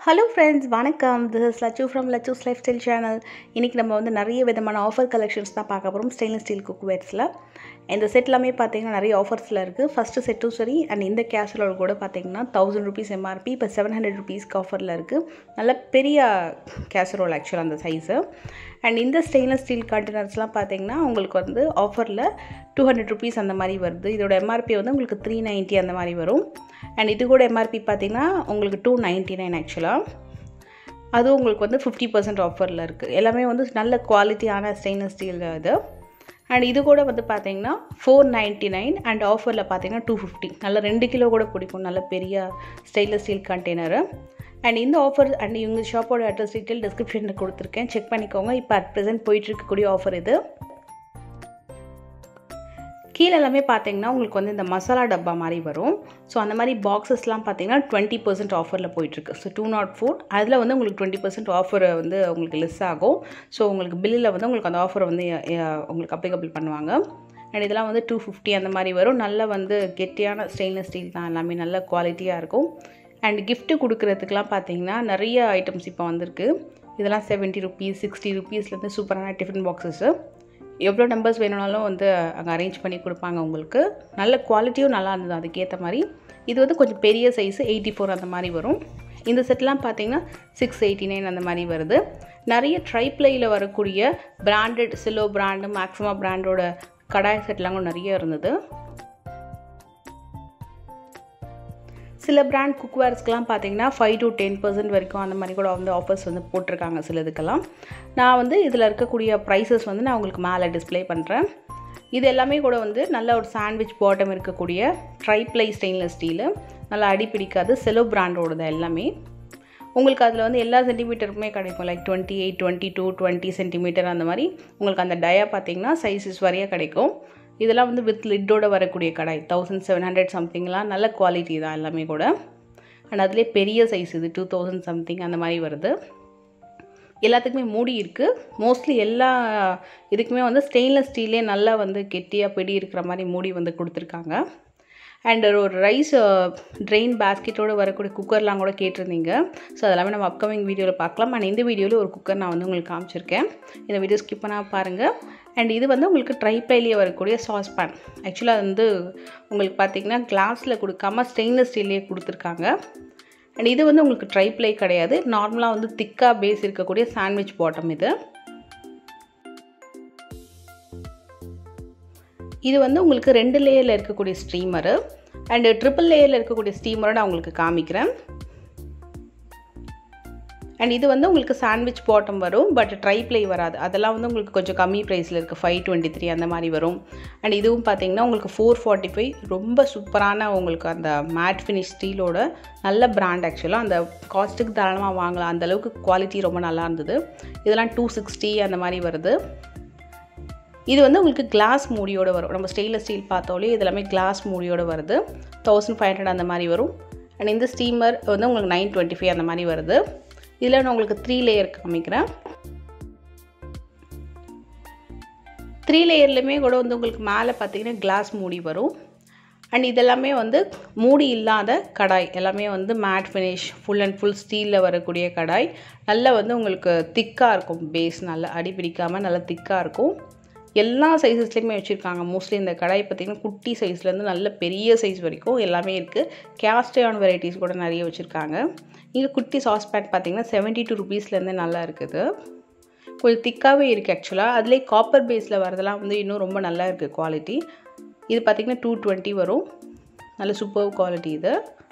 hello friends வணக்கம் this is Lachu from Lachu's life style channel இன்றைக்கி நம்ம வந்து நிறைய விதமான ஆஃபர் கலெக்ஷன்ஸ் தான் பார்க்க போகிறோம் ஸ்டெயின்லெஸ் ஸ்டீல் குக்வேர்ஸில் இந்த செட் எல்லாமே பார்த்தீங்கன்னா நிறைய ஆஃபர்ஸில் இருக்குது ஃபஸ்ட்டு செட்டும் சரி அண்ட் இந்த கேசரோல் கூட பார்த்தீங்கன்னா தௌசண்ட் ருபீஸ் எம்ஆர்பி இப்போ செவன் ஹண்ட்ரட் ருபீஸ்க்கு ஆஃபரில் இருக்குது நல்ல பெரிய கேசரோல் ஆக்சுவலாக அந்த சைஸு அண்ட் இந்த ஸ்டெயின்லெஸ் ஸ்டீல் கண்டெய்னர்ஸ்லாம் பார்த்தீங்கன்னா உங்களுக்கு வந்து ஆஃபரில் டூ ஹண்ட்ரட் ருபீஸ் அந்த மாதிரி வருது இதோட எம்ஆர்பி வந்து உங்களுக்கு த்ரீ நைன்ட்டி அந்த மாதிரி வரும் அண்ட் இது கூட எம்ஆர்பி பார்த்தீங்கன்னா உங்களுக்கு டூ நைன்ட்டி நைன் ஆக்சுவலாக அதுவும் உங்களுக்கு வந்து ஃபிஃப்டி பர்சன்ட் ஆஃபரில் இருக்குது எல்லாமே வந்து நல்ல குவாலிட்டியான ஸ்டெயின்லெஸ் ஸ்டீல் இது அண்ட் இது கூட வந்து பார்த்தீங்கன்னா ஃபோர் நைன்ட்டி நைன் அண்ட் ஆஃபரில் பார்த்தீங்கன்னா டூ ஃபிஃப்டி நல்ல ரெண்டு கிலோ கூட பிடிக்கும் நல்ல பெரிய ஸ்டெயின்லெஸ் ஸ்டீல் கண்டெய்னரு அண்ட் இந்த ஆஃபர் அண்ட் இவங்க ஷாப்போட அட்ரஸ் டீட்டெயில் டிஸ்கிரிப்ஷனில் கொடுத்துருக்கேன் செக் பண்ணிக்கோங்க இப்போ அட் ப்ரெசென்ட் போயிட்டு இருக்கக்கூடிய ஆஃபர் இது கீழே எல்லாமே பார்த்தீங்கன்னா உங்களுக்கு வந்து இந்த மசாலா டப்பா மாதிரி வரும் ஸோ அந்த மாதிரி பாக்ஸஸ்லாம் பார்த்தீங்கன்னா டுவெண்ட்டி பர்சன்ட் ஆஃபரில் போயிட்டுருக்கு ஸோ டூ நாட் ஃபோர் அதில் வந்து உங்களுக்கு டுவெண்ட்டி பர்சன்ட் ஆஃபர் வந்து உங்களுக்கு லெஸ் ஆகும் ஸோ உங்களுக்கு பில்லில் வந்து உங்களுக்கு அந்த ஆஃபரை வந்து உங்களுக்கு அப்ளிகபிள் பண்ணுவாங்க அண்ட் இதெல்லாம் வந்து டூ ஃபிஃப்டி அந்த மாதிரி வரும் நல்ல வந்து கெட்டியான ஸ்டெயின்லெஸ் ஸ்டீல் தான் எல்லாமே நல்ல குவாலிட்டியாக இருக்கும் அண்ட் கிஃப்ட்டு கொடுக்குறதுக்கெலாம் பார்த்தீங்கன்னா நிறைய ஐட்டம்ஸ் இப்போ வந்திருக்கு இதெல்லாம் செவன்ட்டி ருபீஸ் சிக்ஸ்டி ருபீஸ்லேருந்து சூப்பரான டிஃபன் பாக்ஸஸ்ஸு எவ்வளோ நம்பர்ஸ் வேணும்னாலும் வந்து அங்கே அரேஞ்ச் பண்ணி கொடுப்பாங்க உங்களுக்கு நல்ல குவாலிட்டியும் நல்லா இருந்தது அதுக்கேற்ற மாதிரி இது வந்து கொஞ்சம் பெரிய சைஸு எயிட்டி ஃபோர் அந்த மாதிரி வரும் இந்த செட்லாம் பார்த்தீங்கன்னா சிக்ஸ் எயிட்டி நைன் அந்த மாதிரி வருது நிறைய ட்ரைப்ளையில் வரக்கூடிய பிராண்டட் சிலோ பிராண்டு மேக்ஸிமா பிராண்டோட கடாய் செட்லாம் கூட நிறைய இருந்தது சில பிராண்ட் குக்வேர்ஸ்க்கெலாம் பார்த்தீங்கன்னா ஃபைவ் டு டென் பர்சன்ட் வரைக்கும் அந்த மாதிரி கூட வந்து ஆஃபர்ஸ் வந்து போட்டிருக்காங்க சில இதுக்கெல்லாம் நான் வந்து இதில் இருக்கக்கூடிய ப்ரைஸஸ் வந்து நான் உங்களுக்கு மேலே டிஸ்பிளே பண்ணுறேன் இது எல்லாமே கூட வந்து நல்ல ஒரு சாண்ட்விச் பாட்டம் இருக்கக்கூடிய ட்ரைப்ளை ஸ்டெயின்லெஸ் ஸ்டீலு நல்லா அடி பிடிக்காது செலோ பிராண்டோடது எல்லாமே உங்களுக்கு அதில் வந்து எல்லா சென்டிமீட்டருக்குமே கிடைக்கும் like twenty eight twenty two twenty centimeter அந்த மாதிரி உங்களுக்கு அந்த டயா பார்த்தீங்கன்னா சைஸஸ் வரைய கிடைக்கும் இதெல்லாம் வந்து வித் லிட்டோட வரக்கூடிய கடாய் தௌசண்ட் செவன் ஹண்ட்ரட் சம்திங்லாம் நல்ல குவாலிட்டி தான் எல்லாமே கூட அண்ட் அதுலேயே பெரிய சைஸ் இது டூ தௌசண்ட் சம்திங் அந்த மாதிரி வருது எல்லாத்துக்குமே மூடி இருக்குது மோஸ்ட்லி எல்லா இதுக்குமே வந்து ஸ்டெயின்லெஸ் ஸ்டீல்லே நல்லா வந்து கெட்டியாக பிடி இருக்கிற மாதிரி மூடி வந்து கொடுத்துருக்காங்க அண்ட் ஒரு ரைஸ் ட்ரெயின் பேஸ்கெட்டோடு வரக்கூடிய குக்கர்லாம் கூட கேட்டிருந்தீங்க ஸோ அதெல்லாமே நம்ம அப்கமிங் வீடியோவில் பார்க்கலாம் அண்ட் இந்த வீடியோவில் ஒரு குக்கர் நான் வந்து உங்களுக்கு காமிச்சிருக்கேன் இந்த வீடியோ ஸ்கிப் பண்ணால் பாருங்கள் அண்ட் இது வந்து உங்களுக்கு ட்ரைப்ளைலேயே வரக்கூடிய சாஸ் பேன் ஆக்சுவலாக வந்து உங்களுக்கு பார்த்தீங்கன்னா கிளாஸில் கொடுக்காம ஸ்டெயின்லெஸ் ஸ்டீல்லே கொடுத்துருக்காங்க அண்ட் இது வந்து உங்களுக்கு ட்ரைப்ளை கிடையாது நார்மலாக வந்து திக்காக பேஸ் இருக்கக்கூடிய சாண்ட்விச் பாட்டம் இது இது வந்து உங்களுக்கு ரெண்டு லேயரில் இருக்கக்கூடிய ஸ்டீமரு அண்டு ட்ரிபிள் லேயரில் இருக்கக்கூடிய ஸ்டீமரை நான் உங்களுக்கு காமிக்கிறேன் அண்ட் இது வந்து உங்களுக்கு சாண்ட்விச் பாட்டம் வரும் பட் ட்ரை ப்ளை வராது அதெல்லாம் வந்து உங்களுக்கு கொஞ்சம் கம்மி ப்ரைஸில் இருக்குது ஃபைவ் டுவெண்ட்டி த்ரீ அந்த மாதிரி வரும் அண்ட் இதுவும் பார்த்தீங்கன்னா உங்களுக்கு ஃபோர் ஃபார்ட்டி ஃபைவ் ரொம்ப சூப்பரான உங்களுக்கு அந்த மேட் ஃபினிஷ் ஸ்டீலோட நல்ல பிராண்ட் ஆக்சுவலாக அந்த காஸ்ட்டுக்கு தாராளமாக வாங்கலாம் அந்தளவுக்கு குவாலிட்டி ரொம்ப நல்லா இருந்தது இதெல்லாம் டூ சிக்ஸ்டி அந்த மாதிரி வருது இது வந்து உங்களுக்கு கிளாஸ் மூடியோடு வரும் நம்ம ஸ்டெயின்லெஸ் ஸ்டீல் பார்த்தாலே இது எல்லாமே கிளாஸ் மூடியோடு வருது தௌசண்ட் ஃபைவ் ஹண்ட்ரட் அந்த மாதிரி வரும் அண்ட் இந்த ஸ்டீமர் வந்து உங்களுக்கு நைன் டுவெண்ட்டி ஃபைவ் அந்த மாதிரி வருது இதில் நான் உங்களுக்கு த்ரீ லேயர் காமிக்கிறேன் த்ரீ லேயர்லையுமே கூட வந்து உங்களுக்கு மேலே பார்த்தீங்கன்னா கிளாஸ் மூடி வரும் அண்ட் இதெல்லாமே வந்து மூடி இல்லாத கடாய் எல்லாமே வந்து matte finish full and full ஸ்டீலில் வரக்கூடிய கடாய் நல்லா வந்து உங்களுக்கு திக்காக இருக்கும் பேஸ் நல்லா அடி பிடிக்காமல் நல்லா திக்காக இருக்கும் எல்லா சைஸஸ்லேயுமே வச்சுருக்காங்க மோஸ்ட்லி இந்த கடாய் பார்த்திங்கன்னா குட்டி சைஸ்லேருந்து நல்ல பெரிய சைஸ் வரைக்கும் எல்லாமே இருக்குது கேஸ்டான் வெரைட்டிஸ் கூட நிறைய வச்சுருக்காங்க இங்கே குட்டி சாஸ் பேட் பார்த்திங்கன்னா செவன்ட்டி டூ ருபீஸ்லேருந்து நல்லா இருக்குது கொஞ்சம் திக்காகவே இருக்குது ஆக்சுவலாக அதுலேயே காப்பர் பேஸில் வரதெல்லாம் வந்து இன்னும் ரொம்ப நல்லா இருக்குது குவாலிட்டி இது பார்த்திங்கன்னா டூ டுவெண்ட்டி வரும் நல்ல சூப்பர் குவாலிட்டி இது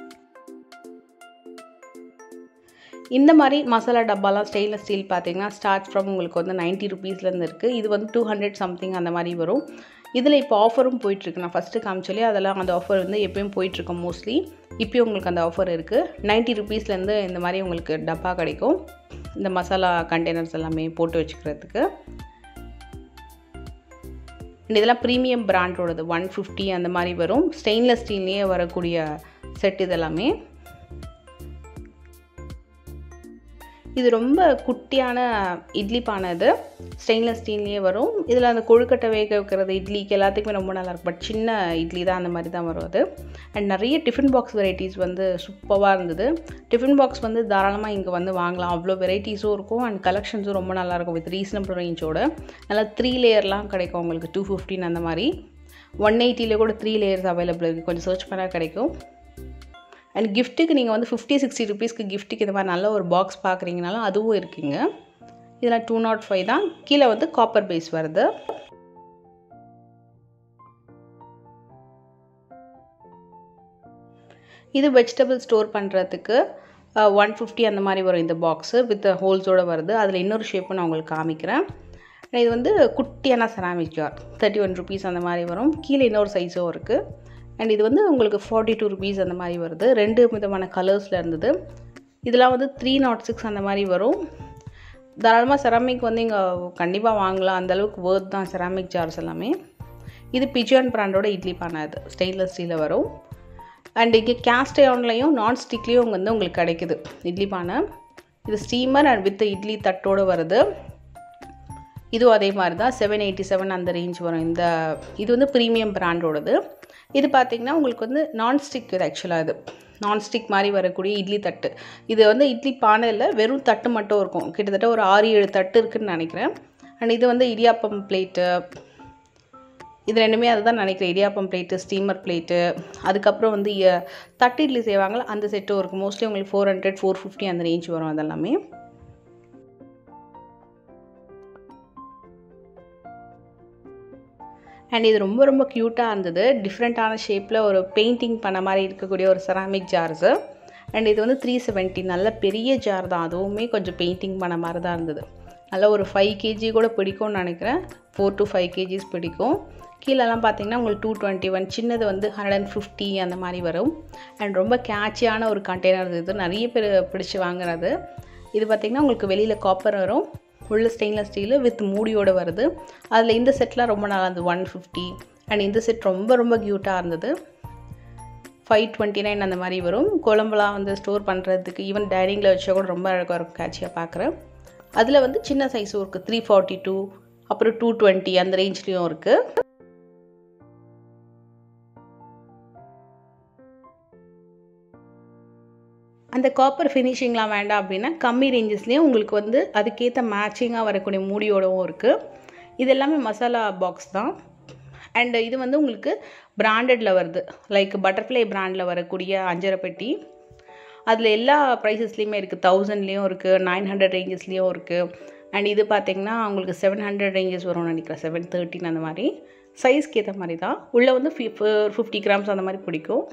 இந்த மாதிரி மசாலா டப்பாலாம் ஸ்டெயின்லெஸ் ஸ்டீல் பார்த்தீங்கன்னா ஸ்டார்ட் ஃப்ரம் உங்களுக்கு வந்து நைன்ட்டி ருபீஸ்லேருந்து இருக்குது இது வந்து டூ ஹண்ட்ரட் சம்திங் அந்த மாதிரி வரும் இதில் இப்போ ஆஃபரும் போயிட்டுருக்கு நான் ஃபஸ்ட்டு காமிச்சாலே அதெல்லாம் அந்த ஆஃபர் வந்து எப்பயும் போயிட்டுருக்கோம் மோஸ்ட்லி இப்போயும் உங்களுக்கு அந்த ஆஃபர் இருக்குது நைன்ட்டி ருபீஸ்லேருந்து இந்த மாதிரி உங்களுக்கு டப்பா கிடைக்கும் இந்த மசாலா கண்டெய்னர்ஸ் எல்லாமே போட்டு வச்சுக்கிறதுக்கு இதெல்லாம் ப்ரீமியம் பிராண்டோடது ஒன் ஃபிஃப்டி அந்த மாதிரி வரும் ஸ்டெயின்லெஸ் ஸ்டீல்லையே வரக்கூடிய செட் இதெல்லாமே இது ரொம்ப குட்டியான இட்லி பானை இது ஸ்டெயின்லெஸ் ஸ்டீல்லையே வரும் இதில் அந்த கொழுக்கட்டை வேக வைக்கிறது இட்லிக்கு எல்லாத்துக்குமே ரொம்ப நல்லாயிருக்கும் பட் சின்ன இட்லி தான் அந்த மாதிரி தான் வரும் அது அண்ட் நிறைய டிஃபன் பாக்ஸ் வெரைட்டிஸ் வந்து சூப்பராக இருந்தது டிஃபன் பாக்ஸ் வந்து தாராளமாக இங்கே வந்து வாங்கலாம் அவ்வளோ வெரைட்டிஸும் இருக்கும் அண்ட் கலெக்ஷன்ஸும் ரொம்ப நல்லாயிருக்கும் வித் ரீசனபிள் ரேஞ்சோட நல்லா த்ரீ லேயர்லாம் கிடைக்கும் உங்களுக்கு டூ ஃபிஃப்டின் அந்த மாதிரி ஒன் எயிட்டியில் கூட த்ரீ லேயர்ஸ் அவைலபிள் இருக்குது கொஞ்சம் சர்ச் பண்ணால் கிடைக்கும் அண்ட் கிஃப்ட்டுக்கு நீங்கள் வந்து ஃபிஃப்டி சிக்ஸ்டி ருபீஸ்க்கு கிஃப்ட்டுக்கு இந்த மாதிரி நல்ல ஒரு பாக்ஸ் பார்க்குறீங்கனாலும் அதுவும் இருக்குங்க இதில் டூ நாட் ஃபைவ் தான் கீழே வந்து காப்பர் பேஸ் வருது இது வெஜிடபிள் ஸ்டோர் பண்ணுறதுக்கு ஒன் ஃபிஃப்டி அந்த மாதிரி வரும் இந்த பாக்ஸு வித் ஹோல்ஸோடு வருது அதில் இன்னொரு ஷேப்பு நான் உங்களுக்கு காமிக்கிறேன் இது வந்து குட்டியான ceramic jar thirty one rupees அந்த மாதிரி வரும் கீழே இன்னொரு சைஸும் இருக்குது அண்ட் இது வந்து உங்களுக்கு ஃபார்ட்டி டூ ருபீஸ் அந்த மாதிரி வருது ரெண்டு விதமான கலர்ஸில் இருந்தது இதெல்லாம் வந்து த்ரீ நாட் சிக்ஸ் அந்த மாதிரி வரும் தாராளமாக செராமிக் வந்து இங்கே கண்டிப்பாக வாங்கலாம் அந்தளவுக்கு வேர்த் தான் செராமிக் ஜார்ஸ் எல்லாமே இது பிஜியான் பிராண்டோட இட்லி பானை அது ஸ்டெயின்லெஸ் ஸ்டீலில் வரும் அண்ட் இங்கே கேஸ்ட் அயன்லையும் நான் ஸ்டிக்லேயும் வந்து உங்களுக்கு கிடைக்குது இட்லி பானை இது ஸ்டீமர் அண்ட் வித் இட்லி தட்டோடு வருது இதுவும் அதே மாதிரி தான் செவன் எயிட்டி செவன் அந்த ரேஞ்ச் வரும் இந்த இது வந்து ப்ரீமியம் பிராண்டோடது இது பார்த்திங்கன்னா உங்களுக்கு வந்து நான்ஸ்டிக் இது ஆக்சுவலாக இது நான்ஸ்டிக் மாதிரி வரக்கூடிய இட்லி தட்டு இது வந்து இட்லி பானையில் வெறும் தட்டு மட்டும் இருக்கும் கிட்டத்தட்ட ஒரு ஆறு ஏழு தட்டு இருக்குதுன்னு நினைக்கிறேன் அண்ட் இது வந்து இடியாப்பம் பிளேட்டு இது ரெண்டுமே அதுதான் நினைக்கிறேன் இடியாப்பம் பிளேட்டு ஸ்டீமர் பிளேட்டு அதுக்கப்புறம் வந்து தட்டு இட்லி செய்வாங்களா அந்த செட்டும் இருக்குது மோஸ்ட்லி உங்களுக்கு ஃபோர் ஹண்ட்ரட் ஃபோர் ஃபிஃப்டி அந்த ரேஞ்ச் வரும் அதெல்லாமே அண்ட் இது ரொம்ப ரொம்ப க்யூட்டாக இருந்தது டிஃப்ரெண்ட்டான ஷேப்பில் ஒரு பெயிண்டிங் பண்ண மாதிரி இருக்கக்கூடிய ஒரு செராமிக் ஜார்ஸு அண்ட் இது வந்து த்ரீ செவன்ட்டி நல்ல பெரிய ஜார் தான் அதுவுமே கொஞ்சம் பெயிண்டிங் பண்ண மாதிரி தான் இருந்தது நல்ல ஒரு ஃபைவ் கேஜி கூட பிடிக்கும்னு நினைக்கிறேன் ஃபோர் டு ஃபைவ் கேஜிஸ் பிடிக்கும் கீழெல்லாம் பார்த்தீங்கன்னா உங்களுக்கு டூ டுவெண்ட்டி ஒன் சின்னது வந்து ஹண்ட்ரட் அண்ட் ஃபிஃப்டி அந்த மாதிரி வரும் அண்ட் ரொம்ப கேட்சியான ஒரு கண்டெய்னர் இது நிறைய பேர் பிடிச்சி வாங்குறது இது பார்த்திங்கன்னா உங்களுக்கு வெளியில் காப்பர் வரும் உள்ள ஸ்டெயின்லெஸ் ஸ்டீலு வித் மூடியோடு வருது அதில் இந்த செட்லாம் ரொம்ப நல்லா இருந்தது ஒன் ஃபிஃப்டி அண்ட் இந்த செட் ரொம்ப ரொம்ப க்யூட்டாக இருந்தது ஃபைவ் டுவெண்ட்டி நைன் அந்த மாதிரி வரும் குழம்புலாம் வந்து ஸ்டோர் பண்ணுறதுக்கு ஈவன் டைனிங்கில் வச்சா கூட ரொம்ப அழகாக இருக்கும் கேட்சியாக பார்க்குறேன் அதில் வந்து சின்ன சைஸும் இருக்குது த்ரீ ஃபார்ட்டி டூ அப்புறம் டூ டுவெண்ட்டி அந்த ரேஞ்ச்லேயும் இருக்குது அந்த காப்பர் ஃபினிஷிங்லாம் வேண்டாம் அப்படின்னா கம்மி ரேஞ்சஸ்லேயும் உங்களுக்கு வந்து அதுக்கேற்ற மேட்சிங்காக வரக்கூடிய மூடியோடவும் இருக்குது இது எல்லாமே மசாலா பாக்ஸ் தான் அண்ட் இது வந்து உங்களுக்கு பிராண்டடில் வருது லைக் பட்டர்ஃப்ளை பிராண்டில் வரக்கூடிய அஞ்சரை பெட்டி அதில் எல்லா ப்ரைஸஸ்லேயுமே இருக்குது தௌசண்ட்லேயும் இருக்குது நைன் ஹண்ட்ரட் ரேஞ்சஸ்லேயும் இருக்குது அண்ட் இது பார்த்திங்கன்னா உங்களுக்கு செவன் ஹண்ட்ரட் ரேஞ்சஸ் வரும்னு நினைக்கிறேன் செவன் தேர்ட்டின் அந்த மாதிரி சைஸ்க்கு ஏற்ற மாதிரி தான் உள்ளே வந்து ஃபி ஃபிஃப்டி கிராம்ஸ் அந்த மாதிரி பிடிக்கும்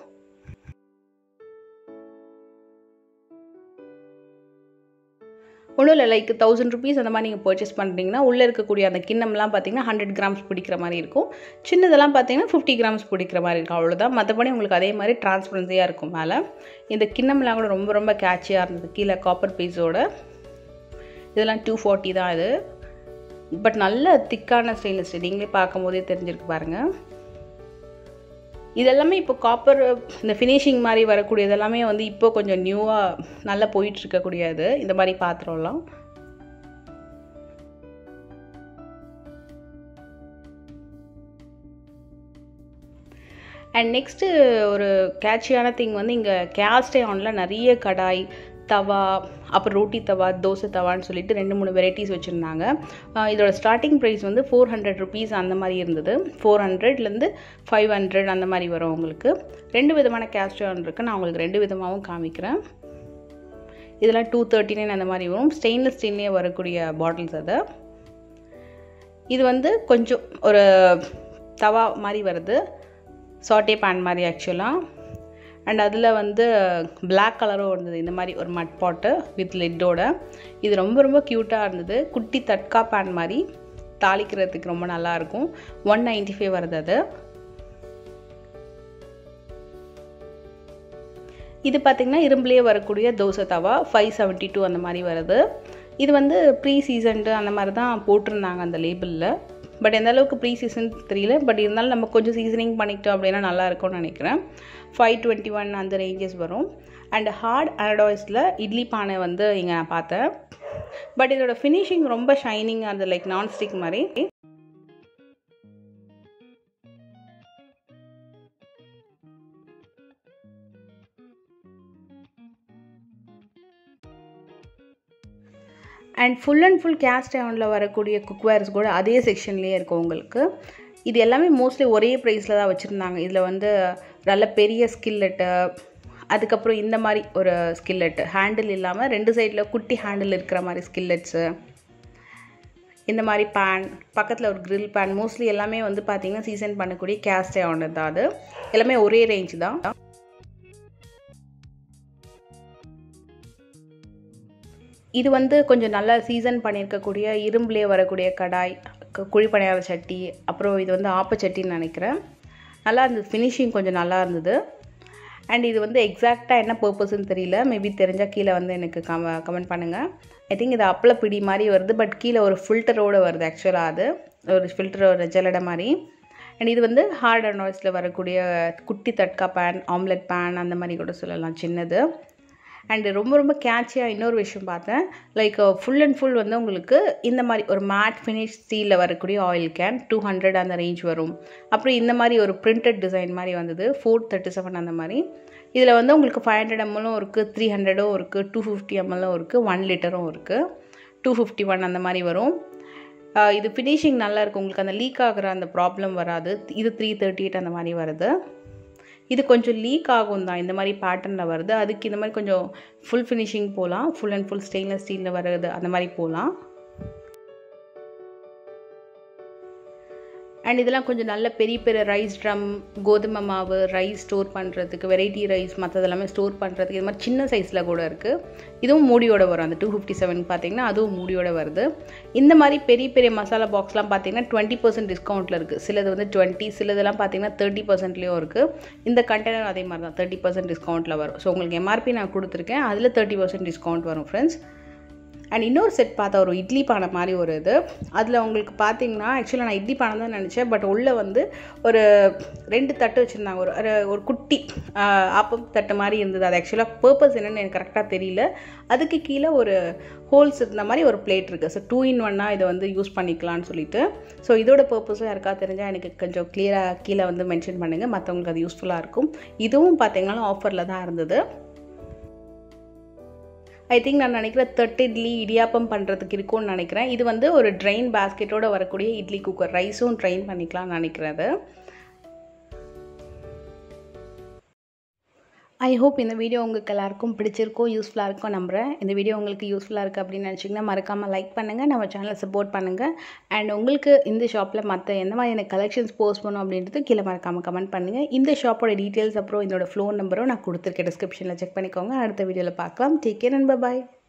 ஒன்றும் இல்லை லைக் தௌசண்ட் ருபீஸ் அந்த மாதிரி நீங்கள் பர்ச்சேஸ் பண்ணுறீங்கன்னா உள்ளே இருக்கக்கூடிய அந்த கிண்ணம்லாம் பார்த்தீங்கன்னா ஹண்ட்ரட் கிராம்ஸ் பிடிக்கிற மாதிரி இருக்கும் சின்னதெல்லாம் பார்த்தீங்கன்னா ஃபிஃப்டி கிராம்ஸ் பிடிக்கிற மாதிரி இருக்கும் அவ்வளோதான் மற்றபடி உங்களுக்கு அதே மாதிரி டிரான்ஸ்பரன்சியாக இருக்கும் மேலே இந்த கிண்ணம்லாம் கூட ரொம்ப ரொம்ப கேட்சியாக இருந்தது கீழே காப்பர் பீஸோட இதெல்லாம் டூ ஃபார்ட்டி தான் இது பட் நல்ல திக்கான ஸ்டெயின்லெஸ் ஸ்டீல் நீங்களே பார்க்கும் போதே தெரிஞ்சிருக்கு பாருங்கள் இதெல்லாமே இப்போ காப்பர் இந்த ஃபினிஷிங் மாதிரி வரக்கூடிய இதெல்லாமே வந்து இப்போ கொஞ்சம் நியூவாக நல்லா போயிட்டு இருக்கக்கூடியது இந்த மாதிரி பாத்திரம்லாம் அண்ட் நெக்ஸ்ட்டு ஒரு கேட்சியான திங் வந்து இங்கே கேஸ்டே ஆனில் நிறைய கடாய் தவா அப்புறம் ரோட்டி தவா தோசை தவான்னு சொல்லிட்டு ரெண்டு மூணு வெரைட்டிஸ் வச்சுருந்தாங்க இதோட ஸ்டார்டிங் ப்ரைஸ் வந்து ஃபோர் ஹண்ட்ரட் ருபீஸ் அந்த மாதிரி இருந்தது ஃபோர் ஹண்ட்ரட்லேருந்து ஃபைவ் ஹண்ட்ரட் அந்த மாதிரி வரும் உங்களுக்கு ரெண்டு விதமான கேஸ்ட் ஆன் இருக்குது நான் உங்களுக்கு ரெண்டு விதமாகவும் காமிக்கிறேன் இதெல்லாம் டூ தேர்ட்டி நைன் அந்த மாதிரி வரும் ஸ்டெயின்லெஸ் ஸ்டீல்லேயே வரக்கூடிய பாட்டில்ஸ் அது இது வந்து கொஞ்சம் ஒரு தவா மாதிரி வருது சாட்டே பேன் மாதிரி ஆக்சுவலாக அண்ட் அதில் வந்து பிளாக் கலரும் இருந்தது இந்த மாதிரி ஒரு மட் பாட்டு வித் லிட்டோட இது ரொம்ப ரொம்ப க்யூட்டாக இருந்தது குட்டி தட்கா பேன் மாதிரி தாளிக்கிறதுக்கு ரொம்ப நல்லாயிருக்கும் ஒன் நைன்டி ஃபைவ் வருது அது இது பார்த்திங்கன்னா இரும்புலேயே வரக்கூடிய தோசை தவா ஃபைவ் செவன்ட்டி டூ அந்த மாதிரி வருது இது வந்து ப்ரீ சீசன்டு அந்த மாதிரி தான் போட்டிருந்தாங்க அந்த லேபிளில் பட் எந்த அளவுக்கு ப்ரீ சீசன் தெரியல பட் இருந்தாலும் நம்ம கொஞ்சம் சீசனிங் பண்ணிக்கிட்டோம் அப்படின்னா நல்லா இருக்கும்னு நினைக்கிறேன் ஃபைவ் டுவெண்ட்டி ஒன் அந்த ரேஞ்சஸ் வரும் அண்ட் ஹார்ட் அனடாய்ஸில் இட்லி பானை வந்து இங்கே நான் பார்த்தேன் பட் இதோட ஃபினிஷிங் ரொம்ப ஷைனிங்காக இருந்தது லைக் நான்ஸ்டிக் மாதிரி and full and full cast ஐவனில் வரக்கூடிய குக்வேர்ஸ் கூட அதே செக்ஷன்லேயே இருக்கும் உங்களுக்கு இது எல்லாமே மோஸ்ட்லி ஒரே ப்ரைஸில் தான் வச்சுருந்தாங்க இதில் வந்து நல்ல பெரிய ஸ்கில்லெட்டு அதுக்கப்புறம் இந்த மாதிரி ஒரு ஸ்கில்லெட்டு ஹேண்டில் இல்லாமல் ரெண்டு சைடில் குட்டி ஹேண்டில் இருக்கிற மாதிரி ஸ்கில்லெட்ஸு இந்த மாதிரி பேன் பக்கத்தில் ஒரு க்ரில் பேன் மோஸ்ட்லி எல்லாமே வந்து பார்த்திங்கன்னா சீசன் பண்ணக்கூடிய கேஸ்ட் ஐவன் தான் அது எல்லாமே ஒரே ரேஞ்ச் தான் இது வந்து கொஞ்சம் நல்லா சீசன் பண்ணியிருக்கக்கூடிய இரும்புலேயே வரக்கூடிய கடாய் குழிப்பணியார சட்டி அப்புறம் இது வந்து ஆப்பச்சட்டின்னு நினைக்கிறேன் நல்லா இருந்தது ஃபினிஷிங் கொஞ்சம் நல்லா இருந்தது அண்ட் இது வந்து எக்ஸாக்டாக என்ன பர்பஸ்ன்னு தெரியல மேபி தெரிஞ்சால் கீழே வந்து எனக்கு கம கமெண்ட் பண்ணுங்கள் ஐ திங்க் இது அப்பள பிடி மாதிரி வருது பட் கீழே ஒரு ஃபில்டரோடு வருது ஆக்சுவலாக அது ஒரு ஃபில்டர் ஒரு ஜல்லடை மாதிரி அண்ட் இது வந்து ஹார்ட் அண்ட் நாய்ஸில் வரக்கூடிய குட்டி தட்கா பேன் ஆம்லெட் பேன் அந்த மாதிரி கூட சொல்லலாம் சின்னது அண்டு ரொம்ப ரொம்ப கேட்சியாக இன்னொரு விஷயம் பார்த்தேன் லைக் ஃபுல் அண்ட் ஃபுல் வந்து உங்களுக்கு இந்த மாதிரி ஒரு மேட் ஃபினிஷ் ஸ்டீலில் வரக்கூடிய ஆயில் கேன் டூ ஹண்ட்ரட் அந்த ரேஞ்ச் வரும் அப்புறம் இந்த மாதிரி ஒரு பிரிண்டட் டிசைன் மாதிரி வந்தது ஃபோர் தேர்ட்டி செவன் அந்த மாதிரி இதில் வந்து உங்களுக்கு ஃபைவ் ஹண்ட்ரட் எம்எல்லும் இருக்குது த்ரீ ஹண்ட்ரடும் இருக்குது டூ ஃபிஃப்டி எம்எல்லும் இருக்குது ஒன் லிட்டரும் இருக்குது டூ ஃபிஃப்டி ஒன் அந்த மாதிரி வரும் இது ஃபினிஷிங் நல்லா இருக்கும் உங்களுக்கு அந்த லீக் ஆகிற அந்த ப்ராப்ளம் வராது இது த்ரீ தேர்ட்டி எயிட் அந்த மாதிரி வருது இது கொஞ்சம் லீக் ஆகும் தான் இந்த மாதிரி பேட்டர்னில் வருது அதுக்கு இந்த மாதிரி கொஞ்சம் ஃபுல் ஃபினிஷிங் போகலாம் ஃபுல் அண்ட் ஃபுல் ஸ்டெயின்லெஸ் ஸ்டீலில் வருது அந்த மாதிரி போகலாம் அண்ட் இதெல்லாம் கொஞ்சம் நல்ல பெரிய பெரிய ரைஸ் ட்ரம் கோதுமை மாவு ரைஸ் ஸ்டோர் பண்ணுறதுக்கு வெரைட்டி ரைஸ் மற்றது எல்லாமே ஸ்டோர் பண்ணுறதுக்கு இது மாதிரி சின்ன சைஸில் கூட இருக்குது இதுவும் மூடியோட வரும் அந்த டூ ஃபிஃப்டி செவன் பார்த்தீங்கன்னா அதுவும் மூடியோட வருது இந்த மாதிரி பெரிய பெரிய மசாலா பாக்ஸ்லாம் பார்த்தீங்கன்னா டுவெண்ட்டி பர்சன்ட் டிஸ்கவுண்ட்டில் இருக்குது சிலது வந்து டுவெண்ட்டி சிலதெல்லாம் பார்த்தீங்கன்னா தேர்ட்டி பர்சன்ட்லேயும் இருக்குது இந்த கண்டெய்னர் அதே மாதிரி தான் தேர்ட்டி பர்சன்ட் டிஸ்கவுண்ட்டில் வரும் ஸோ உங்களுக்கு எம்ஆர்பி நான் கொடுத்துருக்கேன் அதில் தேர்ட்டி பர்சன்ட் டிஸ்கவுண்ட் வரும் ஃப்ரெண்ட்ஸ் அண்ட் இன்னொரு செட் பார்த்தா ஒரு இட்லி பானை மாதிரி ஒரு இது அதில் உங்களுக்கு பார்த்தீங்கன்னா ஆக்சுவலாக நான் இட்லி பானை தான் நினச்சேன் பட் உள்ளே வந்து ஒரு ரெண்டு தட்டு வச்சுருந்தாங்க ஒரு ஒரு குட்டி ஆப்பம் தட்டு மாதிரி இருந்தது அது ஆக்சுவலாக பர்பஸ் என்னென்னு எனக்கு கரெக்டாக தெரியல அதுக்கு கீழே ஒரு ஹோல்ஸ் இருந்த மாதிரி ஒரு பிளேட் இருக்குது ஸோ டூ இன் ஒன்னாக இதை வந்து யூஸ் பண்ணிக்கலாம்னு சொல்லிட்டு ஸோ இதோட பர்பஸும் யாருக்கா தெரிஞ்சால் எனக்கு கொஞ்சம் கிளியராக கீழே வந்து மென்ஷன் பண்ணுங்கள் மற்றவங்களுக்கு அது யூஸ்ஃபுல்லாக இருக்கும் இதுவும் பார்த்தீங்கன்னா ஆஃபரில் தான் இருந்தது ஐ திங்க் நான் நினைக்கிறேன் தட்டு இட்லி இடியாப்பம் பண்ணுறதுக்கு இருக்கும்னு நினைக்கிறேன் இது வந்து ஒரு ட்ரெயின் பேஸ்கெட்டோட வரக்கூடிய இட்லி குக்கர் ரைஸும் ட்ரெயின் பண்ணிக்கலாம்னு நினைக்கிறது ஐ ஹோப் இந்த வீடியோ உங்களுக்கு எல்லாருக்கும் பிடிச்சிருக்கும் யூஸ்ஃபுல்லாக இருக்கும் நம்புகிறேன் இந்த வீடியோ உங்களுக்கு யூஸ்ஃபுல்லாக இருக்குது அப்படின்னு நினச்சிங்கன்னா மறக்காமல் லைக் பண்ணுங்கள் நம்ம சேனலை சப்போர்ட் பண்ணுங்கள் அண்ட் உங்களுக்கு இந்த ஷாப்பில் மற்ற எந்த மாதிரியான கலெக்ஷன்ஸ் போஸ்ட் பண்ணும் அப்படின்றது கீழே மறக்காமல் கமெண்ட் பண்ணுங்கள் இந்த ஷாப்போட டீட்டெயில்ஸ் அப்புறம் இதோட ஃபோன் நம்பரும் நான் கொடுத்துருக்கேன் டிஸ்கிரிப்ஷனில் செக் பண்ணிக்கோங்க அடுத்த வீடியோவில் பார்க்கலாம் டேக் கேர் அண்ட் பாய்